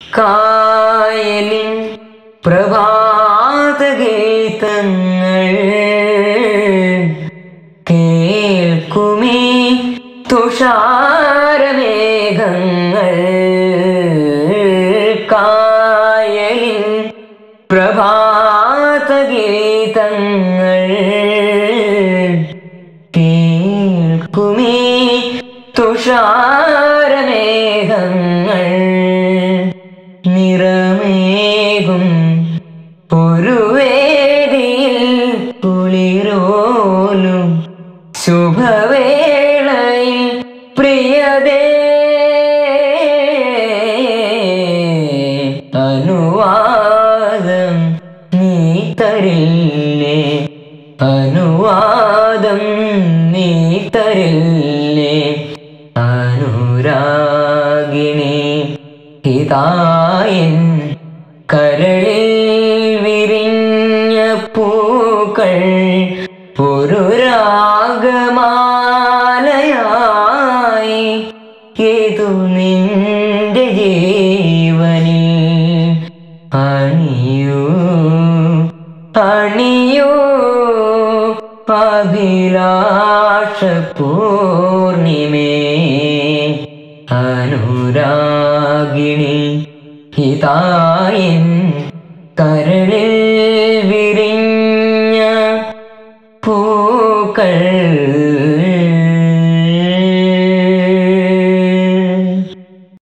കായലിൻ പ്രഭാതഗീതങ്ങൾ കേൾക്കുമേ തുഷാരമേഘങ്ങൾ കായലിൻ പ്രഭാതഗീതങ്ങൾ കേൾക്കുമേ തുഷാരമേഘങ്ങൾ നിറമേകും ഒരു വേദിയിൽ കുളിരോലും ശുഭവേളയിൽ പ്രിയതേ അനുവാദം നീ തരില്ലേ അനുവാദം നീ തരില്ലേ അനുരാഗിണി ഹിതായൻ കരളിൽ വിരിഞ്ഞ പൂക്കൾ ഒരു രാഗമാലയായി ഏതു നിന്റെ ജീവനിൽ അണിയൂ അണിയൂ അഭിലാഷ പൂർണിമേ അനുരാഗിണി ഹിതായൻ കരളിൽ വിരിഞ്ഞ പൂക്കൾ